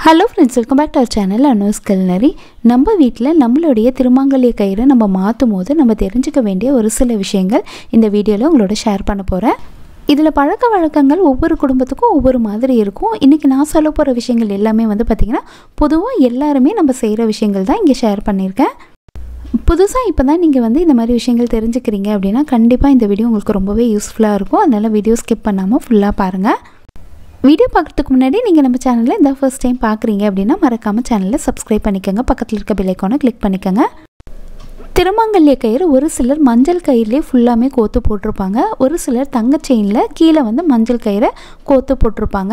hello friends welcome back to our channel Anu's culinary நம்ம வீட்டில் நம்மளுடைய திருமாங்கல்ய கயிறை நம்ம மாற்றும் போது நம்ம தெரிஞ்சுக்க வேண்டிய ஒரு சில விஷயங்கள் இந்த வீடியோவில் உங்களோட ஷேர் பண்ண போகிறேன் இதில் பழக்க வழக்கங்கள் ஒவ்வொரு குடும்பத்துக்கும் ஒவ்வொரு மாதிரி இருக்கும் இன்றைக்கி நான் சொல்ல போகிற விஷயங்கள் எல்லாமே வந்து பார்த்திங்கன்னா பொதுவாக எல்லாருமே நம்ம செய்கிற விஷயங்கள் தான் இங்கே ஷேர் பண்ணியிருக்கேன் புதுசாக இப்போ தான் நீங்கள் வந்து இந்த மாதிரி விஷயங்கள் தெரிஞ்சுக்கிறீங்க அப்படின்னா கண்டிப்பாக இந்த வீடியோ உங்களுக்கு ரொம்பவே யூஸ்ஃபுல்லாக இருக்கும் அதனால் வீடியோ ஸ்கிப் பண்ணாமல் ஃபுல்லாக பாருங்கள் வீடியோ பார்க்குறதுக்கு முன்னாடி நீங்கள் நம்ம சேனலில் இந்த ஃபர்ஸ்ட் டைம் பார்க்குறீங்க அப்படின்னா மறக்காமல் சேனலை சப்ஸ்கிரைப் பண்ணிக்கோங்க பக்கத்தில் இருக்க பெல்லைக்கானை கிளிக் பண்ணிக்கோங்க திருமாங்கல்ய கயிறு ஒரு சிலர் மஞ்சள் கயிறுலேயே ஃபுல்லாமே கோத்து போட்டிருப்பாங்க ஒரு சிலர் தங்க செயினில் கீழே வந்து மஞ்சள் கயிறை கோத்து போட்டிருப்பாங்க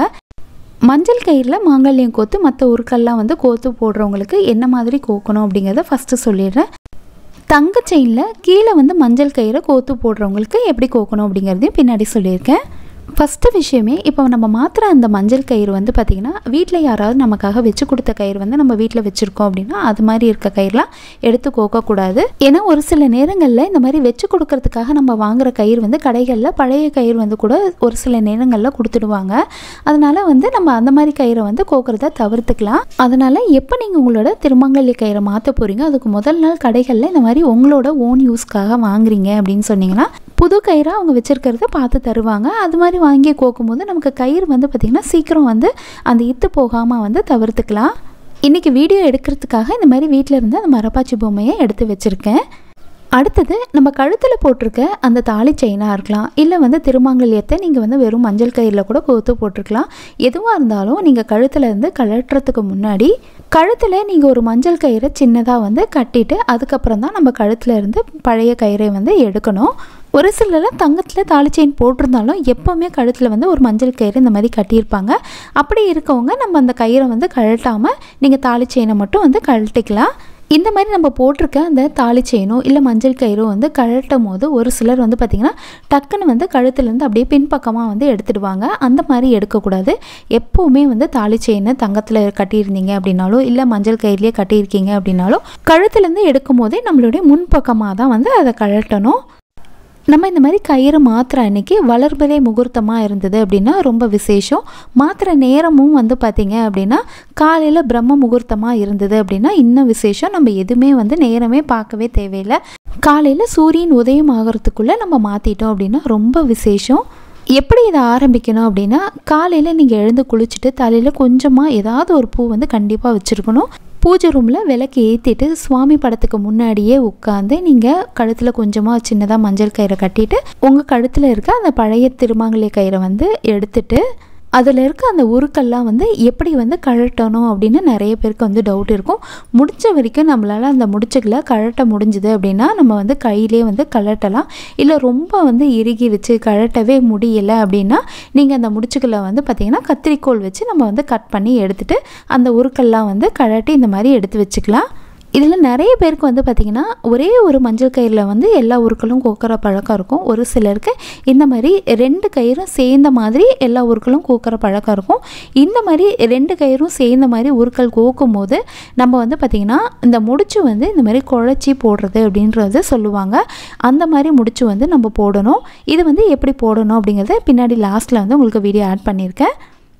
மஞ்சள் கயிறில் மாங்கல்யம் கோத்து மற்ற உருக்கெல்லாம் வந்து கோத்து போடுறவங்களுக்கு என்ன மாதிரி கோக்கணும் அப்படிங்கிறத ஃபஸ்ட்டு சொல்லிடுறேன் தங்க செயினில் கீழே வந்து மஞ்சள் கயிறை கோத்து போடுறவங்களுக்கு எப்படி கோக்கணும் அப்படிங்கிறதையும் பின்னாடி சொல்லியிருக்கேன் ஃபஸ்ட்டு விஷயமே இப்போ நம்ம மாத்திர அந்த மஞ்சள் கயிறு வந்து பார்த்திங்கன்னா வீட்டில் யாராவது நமக்காக வச்சு கொடுத்த கயிறு வந்து நம்ம வீட்டில் வச்சுருக்கோம் அப்படின்னா அது மாதிரி இருக்க கயிறுலாம் எடுத்து கோக்கக்கூடாது ஏன்னா ஒரு சில நேரங்களில் இந்த மாதிரி வச்சு கொடுக்கறதுக்காக நம்ம வாங்குற கயிறு வந்து கடைகளில் பழைய கயிறு வந்து கூட ஒரு சில நேரங்களில் கொடுத்துடுவாங்க அதனால் வந்து நம்ம அந்த மாதிரி கயிறை வந்து கோக்கிறத தவிர்த்துக்கலாம் அதனால் எப்போ நீங்கள் உங்களோட திருமங்கல்ய கயிறை மாற்ற போகிறீங்க அதுக்கு முதல் நாள் கடைகளில் இந்த மாதிரி உங்களோட ஓன் யூஸ்க்காக வாங்குறீங்க அப்படின்னு சொன்னீங்கன்னா புது கயிறாக அவங்க வச்சுருக்கிறத பார்த்து தருவாங்க அது மாதிரி வாங்கி கோக்கும்போது நமக்கு கயிறு வந்து பார்த்திங்கன்னா சீக்கிரம் வந்து அந்த இத்து போகாமல் வந்து தவிர்த்துக்கலாம் இன்றைக்கி வீடியோ எடுக்கிறதுக்காக இந்த மாதிரி வீட்டில் இருந்து அந்த மரப்பாச்சி பொம்மையை எடுத்து வச்சுருக்கேன் அடுத்தது நம்ம கழுத்தில் போட்டிருக்க அந்த தாலி செயினாக இருக்கலாம் இல்லை வந்து திருமாங்கல்யத்தை நீங்கள் வந்து வெறும் மஞ்சள் கயிறில் கூட கோத்து போட்டிருக்கலாம் எதுவாக இருந்தாலும் நீங்கள் கழுத்தில் இருந்து கழட்டுறதுக்கு முன்னாடி கழுத்தில் நீங்கள் ஒரு மஞ்சள் கயிறை சின்னதாக வந்து கட்டிட்டு அதுக்கப்புறம் தான் நம்ம கழுத்தில் இருந்து பழைய கயிறை வந்து எடுக்கணும் ஒரு சிலர்லாம் தங்கத்தில் தாலி செயின் போட்டிருந்தாலும் எப்போவுமே கழுத்தில் வந்து ஒரு மஞ்சள் கயிறு இந்த மாதிரி கட்டியிருப்பாங்க அப்படி இருக்கவங்க நம்ம அந்த கயிறை வந்து கழட்டாமல் நீங்கள் தாலி செயினை மட்டும் வந்து கழட்டிக்கலாம் இந்த மாதிரி நம்ம போட்டிருக்க அந்த தாலி செயினோ இல்லை மஞ்சள் கயிறோ வந்து கழட்டும் போது ஒரு சிலர் வந்து பார்த்திங்கன்னா டக்குன்னு வந்து கழுத்துலேருந்து அப்படியே பின்பக்கமாக வந்து எடுத்துடுவாங்க அந்த மாதிரி எடுக்கக்கூடாது எப்போவுமே வந்து தாலி செயினை தங்கத்தில் கட்டியிருந்தீங்க அப்படின்னாலும் இல்லை மஞ்சள் கயிறுலேயே கட்டியிருக்கீங்க அப்படின்னாலும் கழுத்துலேருந்து எடுக்கும் போதே நம்மளுடைய முன்பக்கமாக தான் வந்து அதை கழட்டணும் நம்ம இந்த மாதிரி கயிறு மாத்திர அன்னைக்கு வளர்பிறை முகூர்த்தமாக இருந்தது அப்படின்னா ரொம்ப விசேஷம் மாத்திர நேரமும் வந்து பார்த்திங்க அப்படின்னா காலையில் பிரம்ம முகூர்த்தமாக இருந்தது அப்படின்னா இன்னும் விசேஷம் நம்ம எதுவுமே வந்து நேரமே பார்க்கவே தேவையில்லை காலையில் சூரியன் உதயம் ஆகிறதுக்குள்ளே நம்ம மாற்றிட்டோம் அப்படின்னா ரொம்ப விசேஷம் எப்படி இதை ஆரம்பிக்கணும் அப்படின்னா காலையில் நீங்கள் எழுந்து குளிச்சுட்டு தலையில் கொஞ்சமாக ஏதாவது ஒரு பூ வந்து கண்டிப்பாக வச்சுருக்கணும் பூஜை ரூமில் விளக்கு ஏற்றிட்டு சுவாமி படத்துக்கு முன்னாடியே உட்காந்து நீங்கள் கழுத்தில் கொஞ்சமாக சின்னதாக மஞ்சள் கயிறை கட்டிட்டு உங்கள் கழுத்தில் இருக்க அந்த பழைய திருமாங்கல்ய கயிறை வந்து எடுத்துட்டு அதில் இருக்க அந்த உருக்கெல்லாம் வந்து எப்படி வந்து கழட்டணும் அப்படின்னு நிறைய பேருக்கு வந்து டவுட் இருக்கும் முடிஞ்ச வரைக்கும் நம்மளால் அந்த முடிச்சுகளை கழட்ட முடிஞ்சுது அப்படின்னா நம்ம வந்து கையிலே வந்து கழட்டலாம் இல்லை ரொம்ப வந்து இறுகிருச்சு கழட்டவே முடியலை அப்படின்னா நீங்கள் அந்த முடிச்சுகளை வந்து பார்த்திங்கன்னா கத்திரிக்கோள் வச்சு நம்ம வந்து கட் பண்ணி எடுத்துகிட்டு அந்த உருக்கெல்லாம் வந்து கழட்டி இந்த மாதிரி எடுத்து வச்சுக்கலாம் இதில் நிறைய பேருக்கு வந்து பார்த்திங்கன்னா ஒரே ஒரு மஞ்சள் கயிறில் வந்து எல்லா உருக்களும் கோக்கிற பழக்கம் இருக்கும் ஒரு சிலருக்கு இந்த மாதிரி ரெண்டு கயிறும் சேர்ந்த மாதிரி எல்லா உருக்களும் கோக்கிற பழக்கம் இருக்கும் இந்த மாதிரி ரெண்டு கயிறும் சேர்ந்த மாதிரி உருக்கள் கோக்கும் போது நம்ம வந்து பார்த்திங்கன்னா இந்த முடிச்சு வந்து இந்த மாதிரி குழச்சி போடுறது அப்படின்றது சொல்லுவாங்க அந்த மாதிரி முடிச்சு வந்து நம்ம போடணும் இது வந்து எப்படி போடணும் அப்படிங்கிறத பின்னாடி லாஸ்ட்டில் வந்து உங்களுக்கு வீடியோ ஆட் பண்ணியிருக்கேன்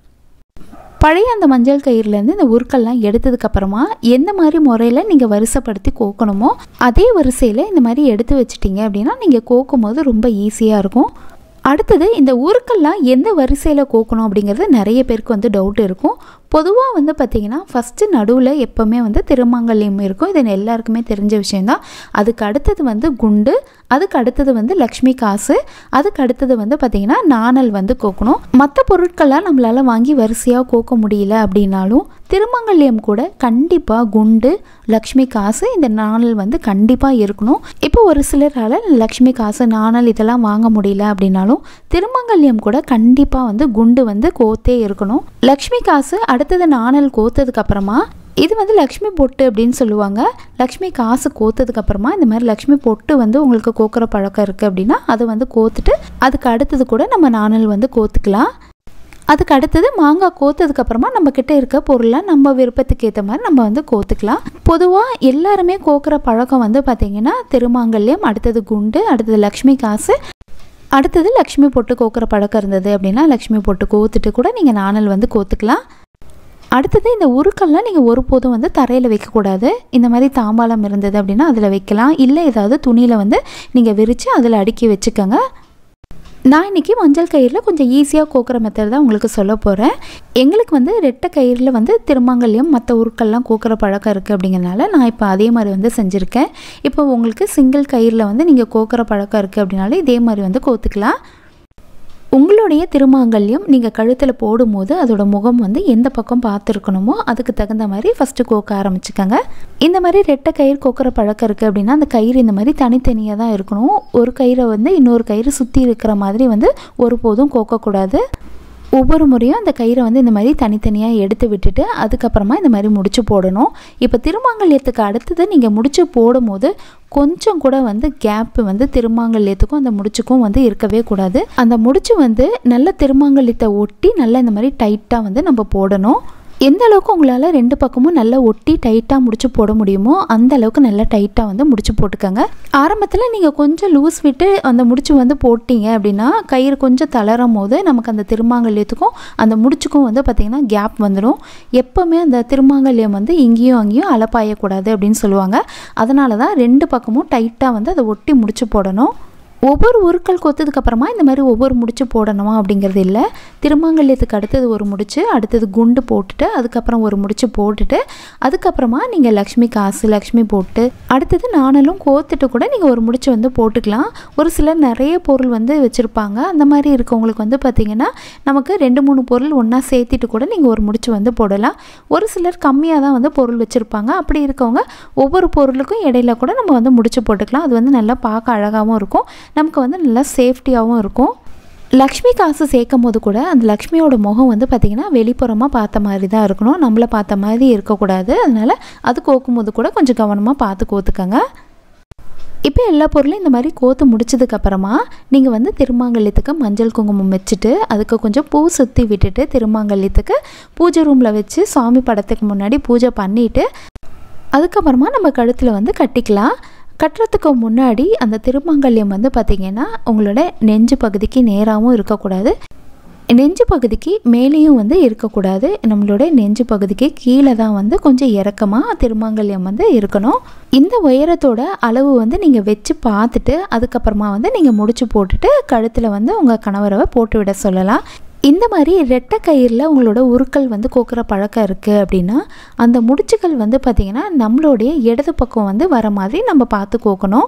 பழைய அந்த மஞ்சள் கயிறுலேருந்து இந்த உருக்கள்லாம் எடுத்ததுக்கப்புறமா எந்த மாதிரி முறையில் நீங்கள் வரிசைப்படுத்தி கோக்கணுமோ அதே வரிசையில் இந்த மாதிரி எடுத்து வச்சிட்டிங்க அப்படின்னா நீங்கள் கோக்கும் போது ரொம்ப ஈஸியாக இருக்கும் அடுத்தது இந்த உருக்கள்லாம் எந்த வரிசையில் கோக்கணும் அப்படிங்கிறது நிறைய பேருக்கு வந்து டவுட் இருக்கும் பொதுவாக வந்து பார்த்திங்கன்னா ஃபஸ்ட்டு நடுவில் எப்போவுமே வந்து திருமாங்கல்யம் இருக்கும் இது எல்லாருக்குமே தெரிஞ்ச விஷயந்தான் அதுக்கு அடுத்தது வந்து குண்டு அதுக்கு அடுத்தது வந்து லக்ஷ்மி காசு அதுக்கு அடுத்தது வந்து பார்த்திங்கன்னா நாணல் வந்து கோக்கணும் மற்ற பொருட்கள்லாம் நம்மளால் வாங்கி வரிசையாக கோக்க முடியல அப்படின்னாலும் திருமங்கல்யம் கூட கண்டிப்பாக குண்டு லக்ஷ்மி காசு இந்த நாணல் வந்து கண்டிப்பாக இருக்கணும் இப்போ ஒரு சிலரால் லக்ஷ்மி காசு நாணல் இதெல்லாம் வாங்க முடியல அப்படின்னாலும் திருமங்கல்யம் கூட கண்டிப்பாக வந்து குண்டு வந்து கோத்தே இருக்கணும் லக்ஷ்மி காசு அடுத்தது நாணல் கோத்ததுக்கு அப்புறமா இது வந்து லக்ஷ்மி பொட்டு அப்படின்னு சொல்லுவாங்க லக்ஷ்மி காசு கோத்ததுக்கு அப்புறமா இந்த மாதிரி லக்ஷ்மி பொட்டு வந்து உங்களுக்கு கோக்குற பழக்கம் இருக்குது அப்படின்னா அதை வந்து கோத்துட்டு அதுக்கு அடுத்தது கூட நம்ம நாணல் வந்து கோத்துக்கலாம் அதுக்கு அடுத்தது மாங்காய் கோத்ததுக்கு அப்புறமா நம்ம கிட்ட இருக்க பொருளை நம்ம விருப்பத்துக்கு ஏற்ற மாதிரி நம்ம வந்து கோத்துக்கலாம் பொதுவாக எல்லாருமே கோக்குற பழக்கம் வந்து பார்த்திங்கன்னா திருமாங்கல்யம் அடுத்தது குண்டு அடுத்தது லக்ஷ்மி காசு அடுத்தது லக்ஷ்மி பொட்டு கோக்குற பழக்கம் இருந்தது அப்படின்னா லக்ஷ்மி பொட்டு கோத்துட்டு கூட நீங்கள் நாணல் வந்து கோத்துக்கலாம் அடுத்தது இந்த உருக்கள்லாம் நீங்கள் ஒருபோதும் வந்து தரையில் வைக்கக்கூடாது இந்த மாதிரி தாம்பாளம் இருந்தது அப்படின்னா அதில் வைக்கலாம் இல்லை ஏதாவது துணியில் வந்து நீங்கள் விரித்து அதில் அடுக்கி வச்சுக்கோங்க நான் இன்றைக்கி மஞ்சள் கயிறில் கொஞ்சம் ஈஸியாக கோக்குற மெத்தட் தான் உங்களுக்கு சொல்ல போகிறேன் எங்களுக்கு வந்து ரெட்டை கயிறில் வந்து திருமங்கல்யம் மற்ற உருக்கள்லாம் கோக்குற பழக்கம் இருக்குது அப்படிங்கிறனால நான் இப்போ அதே மாதிரி வந்து செஞ்சுருக்கேன் இப்போ உங்களுக்கு சிங்கிள் கயிறில் வந்து நீங்கள் கோக்குற பழக்கம் இருக்குது அப்படின்னால இதே மாதிரி வந்து கோத்துக்கலாம் உங்களுடைய திருமாங்கல்யம் நீங்கள் கழுத்தில் போடும்போது அதோட முகம் வந்து எந்த பக்கம் பார்த்துருக்கணுமோ அதுக்கு தகுந்த மாதிரி ஃபஸ்ட்டு கோக்க ஆரம்பிச்சுக்கோங்க இந்த மாதிரி ரெட்டை கயிறு கோக்கிற பழக்கம் இருக்குது அப்படின்னா அந்த கயிறு இந்த மாதிரி தனித்தனியாக தான் இருக்கணும் ஒரு கயிறை வந்து இன்னொரு கயிறு சுற்றி இருக்கிற மாதிரி வந்து ஒருபோதும் கோக்கக்கூடாது ஒவ்வொரு முறையும் அந்த கயிறை வந்து இந்த மாதிரி தனித்தனியாக எடுத்து விட்டுட்டு அதுக்கப்புறமா இந்த மாதிரி முடிச்சு போடணும் இப்போ திருமாங்கல்யத்துக்கு அடுத்தது நீங்கள் முடிச்சு போடும்போது கொஞ்சம் கூட வந்து கேப்பு வந்து திருமாங்கல்யத்துக்கும் அந்த முடிச்சுக்கும் வந்து இருக்கவே கூடாது அந்த முடிச்சு வந்து நல்ல திருமாங்கல்யத்தை ஒட்டி நல்லா இந்த மாதிரி டைட்டாக வந்து நம்ம போடணும் எந்த அளவுக்கு உங்களால் ரெண்டு பக்கமும் நல்லா ஒட்டி டைட்டாக முடிச்சு போட முடியுமோ அந்த அளவுக்கு நல்லா டைட்டாக வந்து முடிச்சு போட்டுக்கோங்க ஆரம்பத்தில் நீங்கள் கொஞ்சம் லூஸ் விட்டு அந்த முடிச்சு வந்து போட்டிங்க அப்படின்னா கயிறு கொஞ்சம் தளரும் போது நமக்கு அந்த திருமாங்கல்யத்துக்கும் அந்த முடிச்சுக்கும் வந்து பார்த்திங்கன்னா கேப் வந்துடும் எப்போவுமே அந்த திருமாங்கல்யம் வந்து இங்கேயும் அங்கேயும் அலப்பாயக்கூடாது அப்படின்னு சொல்லுவாங்க அதனால தான் ரெண்டு பக்கமும் டைட்டாக வந்து அதை ஒட்டி முடிச்சு போடணும் ஒவ்வொரு உருக்கள் கொத்ததுக்கப்புறமா இந்த மாதிரி ஒவ்வொரு முடிச்சு போடணுமா அப்படிங்கிறது இல்லை திருமாங்கல்யத்துக்கு அடுத்தது ஒரு முடிச்சு அடுத்தது குண்டு போட்டுட்டு அதுக்கப்புறம் ஒரு முடிச்சு போட்டுட்டு அதுக்கப்புறமா நீங்கள் லக்ஷ்மி காசு லக்ஷ்மி போட்டு அடுத்தது நாணலும் கோத்துட்டு கூட நீங்கள் ஒரு முடிச்சு வந்து போட்டுக்கலாம் ஒரு சிலர் நிறைய பொருள் வந்து வச்சுருப்பாங்க அந்த மாதிரி இருக்கவங்களுக்கு வந்து பார்த்திங்கன்னா நமக்கு ரெண்டு மூணு பொருள் ஒன்றா சேர்த்திட்டு கூட நீங்கள் ஒரு முடிச்சு வந்து போடலாம் ஒரு சிலர் கம்மியாக தான் வந்து பொருள் வச்சுருப்பாங்க அப்படி இருக்கவங்க ஒவ்வொரு பொருளுக்கும் இடையில கூட நம்ம வந்து முடிச்சு போட்டுக்கலாம் அது வந்து நல்லா பார்க்க அழகாகவும் இருக்கும் நமக்கு வந்து நல்லா சேஃப்டியாகவும் இருக்கும் லக்ஷ்மி காசு சேர்க்கும் போது கூட அந்த லக்ஷ்மியோட முகம் வந்து பார்த்திங்கன்னா வெளிப்புறமாக பார்த்த மாதிரி தான் இருக்கணும் நம்மளை பார்த்த மாதிரி இருக்கக்கூடாது அதனால் அது கோக்கும் போது கூட கொஞ்சம் கவனமாக பார்த்து கோத்துக்கங்க இப்போ எல்லா பொருளும் இந்த மாதிரி கோத்து முடிச்சதுக்கப்புறமா நீங்கள் வந்து திருமாங்கல்யத்துக்கு மஞ்சள் குங்குமம் வச்சுட்டு அதுக்கு கொஞ்சம் பூ சுற்றி விட்டுட்டு திருமாங்கல்யத்துக்கு பூஜை ரூமில் வச்சு சாமி படத்துக்கு முன்னாடி பூஜை பண்ணிவிட்டு அதுக்கப்புறமா நம்ம கழுத்தில் வந்து கட்டிக்கலாம் கட்டுறதுக்கு முன்னாடி அந்த திருமங்கல்யம் வந்து பார்த்திங்கன்னா உங்களோட நெஞ்சு பகுதிக்கு நேராகவும் இருக்கக்கூடாது நெஞ்சு பகுதிக்கு மேலேயும் வந்து இருக்கக்கூடாது நம்மளோட நெஞ்சு பகுதிக்கு கீழே தான் வந்து கொஞ்சம் இறக்கமாக திருமாங்கல்யம் வந்து இருக்கணும் இந்த உயரத்தோட அளவு வந்து நீங்கள் வச்சு பார்த்துட்டு அதுக்கப்புறமா வந்து நீங்கள் முடிச்சு போட்டுட்டு கழுத்தில் வந்து உங்கள் கணவரை போட்டு விட சொல்லலாம் இந்த மாதிரி ரெட்டை கயிறில் உங்களோட உருக்கள் வந்து கோக்குற பழக்கம் இருக்குது அப்படின்னா அந்த முடிச்சுகள் வந்து பார்த்திங்கன்னா நம்மளுடைய இடது பக்கம் வந்து வர மாதிரி நம்ம பார்த்து கோக்கணும்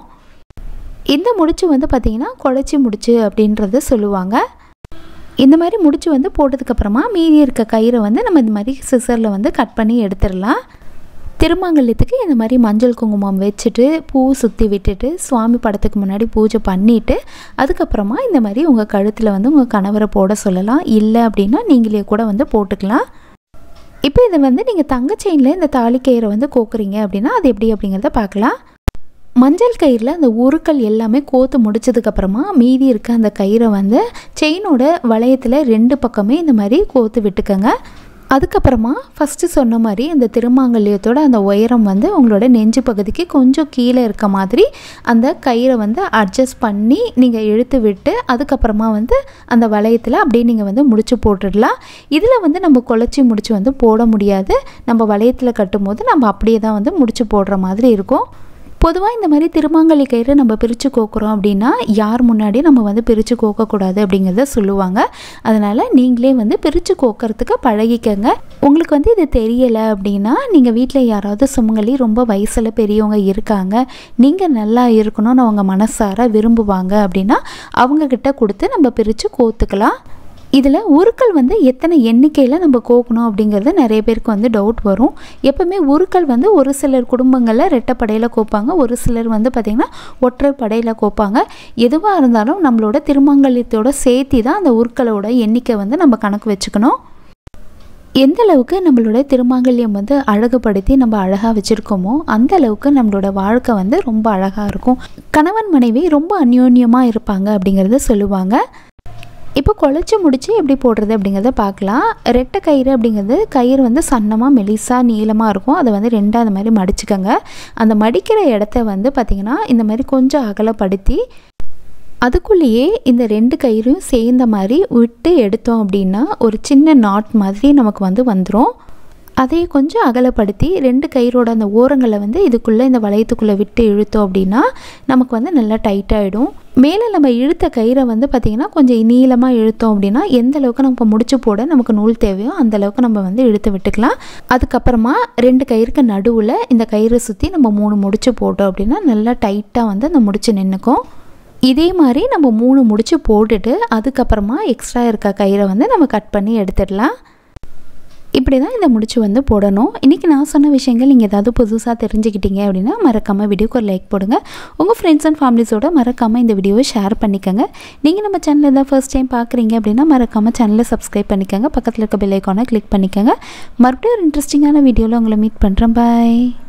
இந்த முடிச்சு வந்து பார்த்திங்கன்னா குழச்சி முடிச்சு அப்படின்றத சொல்லுவாங்க இந்த மாதிரி முடிச்சு வந்து போட்டதுக்கப்புறமா மீதி இருக்க கயிறை வந்து நம்ம இந்த மாதிரி சிசரில் வந்து கட் பண்ணி எடுத்துடலாம் திருமாங்கல்யத்துக்கு இந்த மாதிரி மஞ்சள் குங்குமம் வச்சுட்டு பூ சுற்றி விட்டுட்டு சுவாமி படத்துக்கு முன்னாடி பூஜை பண்ணிவிட்டு அதுக்கப்புறமா இந்த மாதிரி உங்கள் கழுத்தில் வந்து உங்கள் கணவரை போட சொல்லலாம் இல்லை அப்படின்னா நீங்களே கூட வந்து போட்டுக்கலாம் இப்போ இதை வந்து நீங்கள் தங்க செயினில் இந்த தாலி கயிறை வந்து கோக்குறீங்க அப்படின்னா அது எப்படி அப்படிங்கிறத பார்க்கலாம் மஞ்சள் கயிறில் அந்த உருக்கள் எல்லாமே கோத்து முடிச்சதுக்கப்புறமா மீதி இருக்க அந்த கயிறை வந்து செயினோட வளையத்தில் ரெண்டு பக்கமே இந்த மாதிரி கோத்து விட்டுக்கோங்க அதுக்கப்புறமா ஃபஸ்ட்டு சொன்ன மாதிரி அந்த திருமாங்கல்யத்தோட அந்த உயரம் வந்து உங்களோட நெஞ்சு பகுதிக்கு கொஞ்சம் கீழே இருக்க மாதிரி அந்த கயிறை வந்து அட்ஜஸ்ட் பண்ணி நீங்கள் இழுத்து விட்டு அதுக்கப்புறமா வந்து அந்த வளையத்தில் அப்படியே நீங்கள் வந்து முடிச்சு போட்டுடலாம் இதில் வந்து நம்ம குழச்சி முடிச்சு வந்து போட முடியாது நம்ம வளையத்தில் கட்டும்போது நம்ம அப்படியே தான் வந்து முடிச்சு போடுற மாதிரி இருக்கும் பொதுவாக இந்த மாதிரி திருமாங்கலி கயிறு நம்ம பிரித்து கோக்குறோம் அப்படின்னா யார் முன்னாடி நம்ம வந்து பிரித்து கோக்கக்கூடாது அப்படிங்கிறத சொல்லுவாங்க அதனால் நீங்களே வந்து பிரித்து கோக்கிறதுக்கு பழகிக்கங்க உங்களுக்கு வந்து இது தெரியலை அப்படின்னா நீங்கள் வீட்டில் யாராவது சுமங்கலி ரொம்ப வயசில் பெரியவங்க இருக்காங்க நீங்கள் நல்லா இருக்கணும்னு அவங்க மனசார விரும்புவாங்க அப்படின்னா அவங்கக்கிட்ட கொடுத்து நம்ம பிரித்து கோத்துக்கலாம் இதில் உருக்கள் வந்து எத்தனை எண்ணிக்கையில் நம்ம கோக்கணும் அப்படிங்கிறது நிறைய பேருக்கு வந்து டவுட் வரும் எப்போவுமே உருக்கள் வந்து ஒரு சிலர் குடும்பங்களில் ரெட்டைப்படையில் கோப்பாங்க ஒரு சிலர் வந்து பார்த்திங்கன்னா ஒற்றை படையில் கோப்பாங்க எதுவாக இருந்தாலும் நம்மளோட திருமங்கல்யத்தோட சேர்த்தி தான் அந்த உருக்களோட எண்ணிக்கை வந்து நம்ம கணக்கு வச்சுக்கணும் எந்த அளவுக்கு நம்மளோட திருமாங்கல்யம் வந்து அழகுபடுத்தி நம்ம அழகாக வச்சுருக்கோமோ அந்த அளவுக்கு நம்மளோட வாழ்க்கை வந்து ரொம்ப அழகாக இருக்கும் கணவன் மனைவி ரொம்ப அந்யோன்யமாக இருப்பாங்க அப்படிங்கிறத சொல்லுவாங்க இப்போ குழச்சி முடிச்சு எப்படி போடுறது அப்படிங்கிறத பார்க்கலாம் ரெட்டை கயிறு அப்படிங்கிறது கயிறு வந்து சன்னமாக மெலிசாக நீளமாக இருக்கும் அதை வந்து ரெண்டாக அந்த மாதிரி மடிச்சுக்கோங்க அந்த மடிக்கிற இடத்த வந்து பார்த்திங்கன்னா இந்த மாதிரி கொஞ்சம் அகலப்படுத்தி அதுக்குள்ளேயே இந்த ரெண்டு கயிறும் சேர்ந்த மாதிரி விட்டு எடுத்தோம் அப்படின்னா ஒரு சின்ன நாட் மாதிரி நமக்கு வந்து வந்துடும் அதையே கொஞ்சம் அகலப்படுத்தி ரெண்டு கயிறோட அந்த ஓரங்களை வந்து இதுக்குள்ளே இந்த வளையத்துக்குள்ளே விட்டு இழுத்தோம் அப்படின்னா நமக்கு வந்து நல்லா டைட்டாகிடும் மேலே நம்ம இழுத்த கயிறை வந்து பார்த்திங்கன்னா கொஞ்சம் நீளமாக இழுத்தோம் அப்படின்னா எந்த அளவுக்கு நம்ம முடிச்சு போட நமக்கு நூல் தேவையோ அந்த அளவுக்கு நம்ம வந்து இழுத்து விட்டுக்கலாம் அதுக்கப்புறமா ரெண்டு கயிறுக்கு நடுவில் இந்த கயிறை சுற்றி நம்ம மூணு முடிச்சு போட்டோம் அப்படின்னா நல்லா டைட்டாக வந்து அந்த முடிச்சு நின்றுக்கும் இதே மாதிரி நம்ம மூணு முடிச்சு போட்டுட்டு அதுக்கப்புறமா எக்ஸ்ட்ரா இருக்க கயிறை வந்து நம்ம கட் பண்ணி எடுத்துடலாம் இப்படி தான் இந்த முடிச்சு வந்து போடணும் இன்றைக்கி நான் சொன்ன விஷயங்கள் நீங்கள் ஏதாவது புதுசாக தெரிஞ்சுக்கிட்டீங்க அப்படின்னா மறக்காமல் வீடியோக்கு ஒரு லைக் போடுங்க உங்கள் ஃப்ரெண்ட்ஸ் அண்ட் ஃபேமிலிஸோட மறக்காமல் இந்த வீடியோவை ஷேர் பண்ணிக்கோங்க நீங்கள் நம்ம சேனலில் தான் ஃபர்ஸ்ட் டைம் பார்க்குறீங்க அப்படின்னா மறக்காமல் சேனலை சப்ஸ்கிரைப் பண்ணிக்கோங்க பக்கத்தில் இருக்க பெல் ஐக்கானை கிளிக் பண்ணிக்கோங்க மறுபடியும் ஒரு இன்ட்ரெஸ்டிங்கான வீடியோவில் உங்களை மீட் பண்ணுறேன் பாய்